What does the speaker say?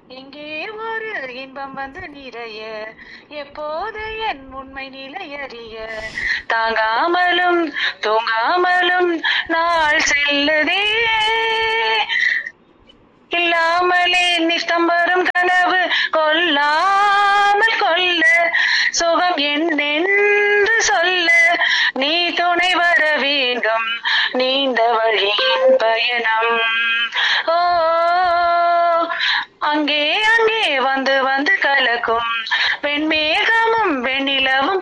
இங்கே ஒரு இன்பம் வந்து நிறைய எப்போது என் உண்மை நிலையறிய தாங்காமலும் தூங்காமலும் நாள் செல்லுதே இல்லாமலே நிஷ்டம் வரும் கனவு கொல்லாமல் கொல்ல சுகம் என்னென்று சொல்ல நீ துணை வர வேண்டும் நீண்ட வழியின் பயணம் ஓ அங்கே அங்கே வந்து வந்து கலக்கும் வெண்மேகமும் வெண்ணிலவும்